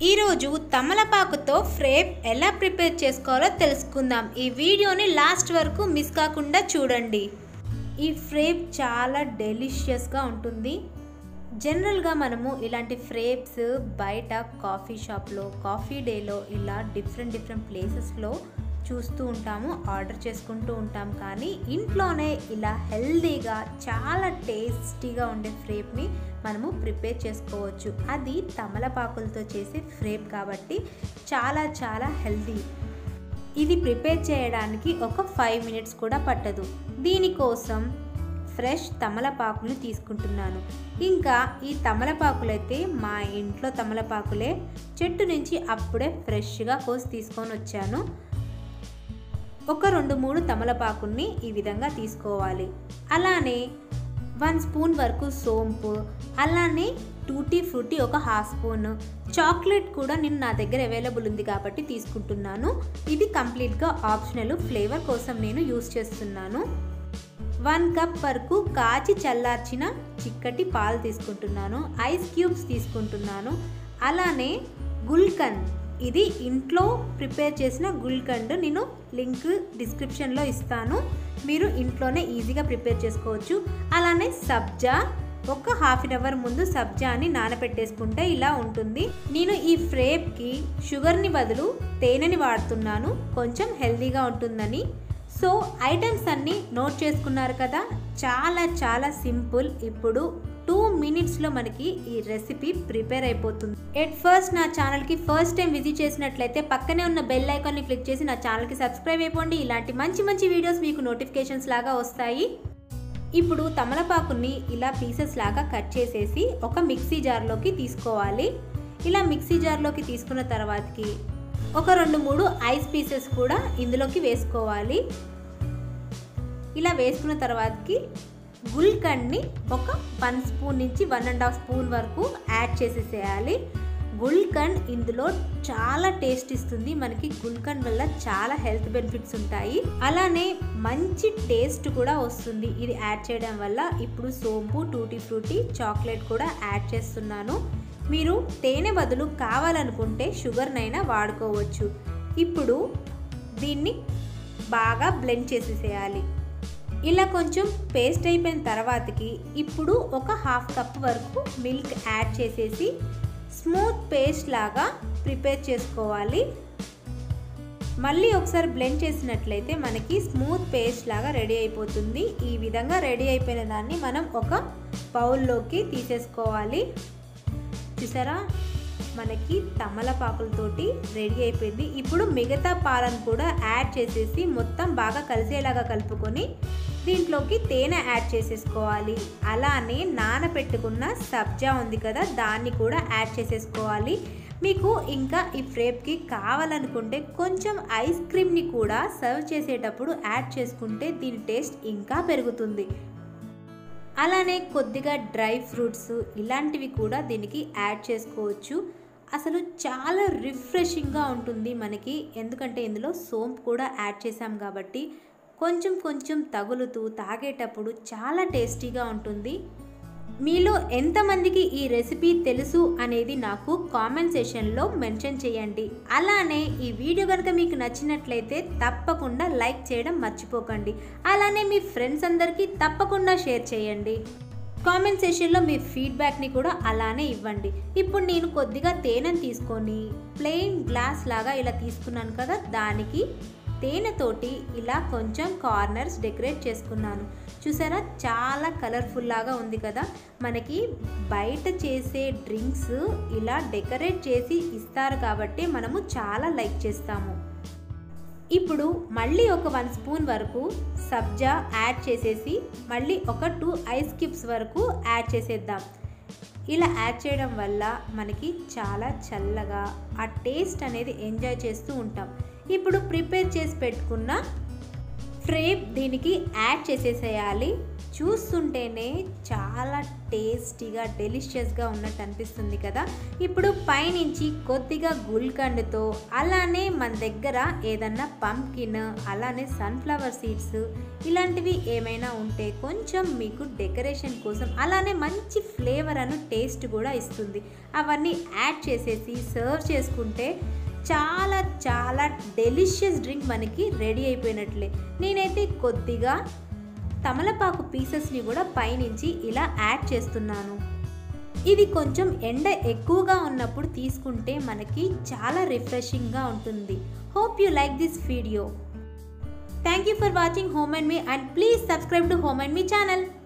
ఈరోజు తమలపాకుతో ఫ్రేప్ ఎలా ప్రిపేర్ చేసుకోవాలో తెలుసుకుందాం ఈ వీడియోని లాస్ట్ వరకు మిస్ కాకుండా చూడండి ఈ ఫ్రేప్ చాలా డెలిషియస్గా ఉంటుంది జనరల్గా మనము ఇలాంటి ఫ్రేప్స్ బయట కాఫీ షాప్లో కాఫీ డేలో ఇలా డిఫరెంట్ డిఫరెంట్ ప్లేసెస్లో చూస్తూ ఉంటాము ఆర్డర్ చేసుకుంటూ ఉంటాం కానీ ఇంట్లోనే ఇలా హెల్దీగా చాలా టేస్టీగా ఉండే ఫ్రేప్ని మనము ప్రిపేర్ చేసుకోవచ్చు అది తమలపాకులతో చేసే ఫ్రేప్ కాబట్టి చాలా చాలా హెల్దీ ఇది ప్రిపేర్ చేయడానికి ఒక ఫైవ్ మినిట్స్ కూడా పట్టదు దీనికోసం ఫ్రెష్ తమలపాకులు తీసుకుంటున్నాను ఇంకా ఈ తమలపాకులు అయితే మా ఇంట్లో తమలపాకులే చెట్టు నుంచి అప్పుడే ఫ్రెష్గా కోసి తీసుకొని వచ్చాను ఒక రెండు మూడు తమలపాకుల్ని ఈ విధంగా తీసుకోవాలి అలానే వన్ స్పూన్ వరకు సోంపు అలానే టూటీ ఫ్రూటీ ఒక హాఫ్ స్పూన్ చాక్లెట్ కూడా నేను నా దగ్గర అవైలబుల్ ఉంది కాబట్టి తీసుకుంటున్నాను ఇది కంప్లీట్గా ఆప్షనల్ ఫ్లేవర్ కోసం నేను యూస్ చేస్తున్నాను వన్ కప్ వరకు కాచి చల్లార్చిన చిక్కటి పాలు తీసుకుంటున్నాను ఐస్ క్యూబ్స్ తీసుకుంటున్నాను అలానే గుల్కండ్ ఇది ఇంట్లో ప్రిపేర్ చేసిన గుల్కండ్ నేను లింక్ డిస్క్రిప్షన్లో ఇస్తాను మీరు ఇంట్లోనే ఈజీగా ప్రిపేర్ చేసుకోవచ్చు అలానే సబ్జా ఒక హాఫ్ అన్ అవర్ ముందు సబ్జాని నానబెట్టేసుకుంటే ఇలా ఉంటుంది నేను ఈ ఫ్రేప్కి షుగర్ని బదులు తేనెని వాడుతున్నాను కొంచెం హెల్తీగా ఉంటుందని సో ఐటమ్స్ అన్నీ నోట్ చేసుకున్నారు కదా చాలా చాలా సింపుల్ ఇప్పుడు టూ మినిట్స్లో మనకి ఈ రెసిపీ ప్రిపేర్ అయిపోతుంది ఎట్ ఫస్ట్ నా ఛానల్కి ఫస్ట్ టైం విజిట్ చేసినట్లయితే పక్కనే ఉన్న బెల్ ఐకాన్ని క్లిక్ చేసి నా ఛానల్కి సబ్స్క్రైబ్ అయిపోండి ఇలాంటి మంచి మంచి వీడియోస్ మీకు నోటిఫికేషన్స్ లాగా వస్తాయి ఇప్పుడు తమలపాకుని ఇలా పీసెస్ లాగా కట్ చేసేసి ఒక మిక్సీ జార్లోకి తీసుకోవాలి ఇలా మిక్సీ జార్లోకి తీసుకున్న తర్వాతకి ఒక రెండు మూడు ఐస్ పీసెస్ కూడా ఇందులోకి వేసుకోవాలి ఇలా వేసుకున్న తర్వాతకి గుల్కండ్ని ఒక వన్ స్పూన్ నుంచి వన్ అండ్ హాఫ్ స్పూన్ వరకు యాడ్ చేసేసేయాలి గుల్కండ్ ఇందులో చాలా టేస్ట్ ఇస్తుంది మనకి గుల్కండ్ వల్ల చాలా హెల్త్ బెనిఫిట్స్ ఉంటాయి అలానే మంచి టేస్ట్ కూడా వస్తుంది ఇది యాడ్ చేయడం వల్ల ఇప్పుడు సోంపు టూటీ ఫ్రూటీ చాక్లెట్ కూడా యాడ్ చేస్తున్నాను మీరు తేనె బదులు కావాలనుకుంటే షుగర్నైనా వాడుకోవచ్చు ఇప్పుడు దీన్ని బాగా బ్లెండ్ చేసేసేయాలి ఇలా కొంచెం పేస్ట్ అయిపోయిన తర్వాతకి ఇప్పుడు ఒక హాఫ్ కప్ వరకు మిల్క్ యాడ్ చేసేసి స్మూత్ పేస్ట్ లాగా ప్రిపేర్ చేసుకోవాలి మళ్ళీ ఒకసారి బ్లెండ్ చేసినట్లయితే మనకి స్మూత్ పేస్ట్ లాగా రెడీ అయిపోతుంది ఈ విధంగా రెడీ అయిపోయిన దాన్ని మనం ఒక బౌల్లోకి తీసేసుకోవాలి చూసారా మనకి తమలపాకులతోటి రెడీ అయిపోయింది ఇప్పుడు మిగతా పాలను కూడా యాడ్ చేసేసి మొత్తం బాగా కలిసేలాగా కలుపుకొని దీంట్లోకి తేనె యాడ్ చేసేసుకోవాలి అలానే నానబెట్టుకున్న సబ్జా ఉంది కదా దాన్ని కూడా యాడ్ చేసేసుకోవాలి మీకు ఇంకా ఈ ఫ్రేప్కి కావాలనుకుంటే కొంచెం ఐస్ క్రీమ్ని కూడా సర్వ్ చేసేటప్పుడు యాడ్ చేసుకుంటే దీని టేస్ట్ ఇంకా పెరుగుతుంది అలానే కొద్దిగా డ్రై ఫ్రూట్స్ ఇలాంటివి కూడా దీనికి యాడ్ చేసుకోవచ్చు అసలు చాలా రిఫ్రెషింగ్గా ఉంటుంది మనకి ఎందుకంటే ఇందులో సోంపు కూడా యాడ్ చేసాం కాబట్టి కొంచెం కొంచెం తగులుతూ తాగేటప్పుడు చాలా టేస్టీగా ఉంటుంది మీలో ఎంతమందికి ఈ రెసిపీ తెలుసు అనేది నాకు కామెంట్ సెషన్లో మెన్షన్ చేయండి అలానే ఈ వీడియో కనుక మీకు నచ్చినట్లయితే తప్పకుండా లైక్ చేయడం మర్చిపోకండి అలానే మీ ఫ్రెండ్స్ అందరికీ తప్పకుండా షేర్ చేయండి కామెంట్ సెషన్లో మీ ఫీడ్బ్యాక్ని కూడా అలానే ఇవ్వండి ఇప్పుడు నేను కొద్దిగా తేనెను తీసుకొని ప్లెయిన్ గ్లాస్ లాగా ఇలా తీసుకున్నాను కదా దానికి తేనెతోటి ఇలా కొంచెం కార్నర్స్ డెకరేట్ చేసుకున్నాను చూసారా చాలా కలర్ఫుల్ లాగా ఉంది కదా మనకి బయట చేసే డ్రింక్స్ ఇలా డెకరేట్ చేసి ఇస్తారు కాబట్టి మనము చాలా లైక్ చేస్తాము ఇప్పుడు మళ్ళీ ఒక వన్ స్పూన్ వరకు సబ్జా యాడ్ చేసేసి మళ్ళీ ఒక టూ ఐస్ క్యూబ్స్ వరకు యాడ్ చేసేద్దాం ఇలా యాడ్ చేయడం వల్ల మనకి చాలా చల్లగా ఆ టేస్ట్ అనేది ఎంజాయ్ చేస్తూ ఉంటాం ఇప్పుడు ప్రిపేర్ చేసి పెట్టుకున్న ఫ్రేప్ దీనికి యాడ్ చేసేసేయాలి చూస్తుంటేనే చాలా టేస్టీగా డెలిషియస్గా ఉన్నట్టు అనిపిస్తుంది కదా ఇప్పుడు పైనుంచి కొద్దిగా గుల్కండ్తో అలానే మన దగ్గర ఏదన్నా పంకిన్ అలానే సన్ఫ్లవర్ సీడ్స్ ఇలాంటివి ఏమైనా ఉంటే కొంచెం మీకు డెకరేషన్ కోసం అలానే మంచి ఫ్లేవర్ అను టేస్ట్ కూడా ఇస్తుంది అవన్నీ యాడ్ చేసేసి సర్వ్ చేసుకుంటే చాలా చాలా డెలిషియస్ డ్రింక్ మనకి రెడీ అయిపోయినట్లే నేనైతే కొద్దిగా తమలపాకు పీసెస్ని కూడా పైనుంచి ఇలా యాడ్ చేస్తున్నాను ఇది కొంచెం ఎండ ఎక్కువగా ఉన్నప్పుడు తీసుకుంటే మనకి చాలా రిఫ్రెషింగ్గా ఉంటుంది hope you like this video thank you for watching home and me and please subscribe to home and me channel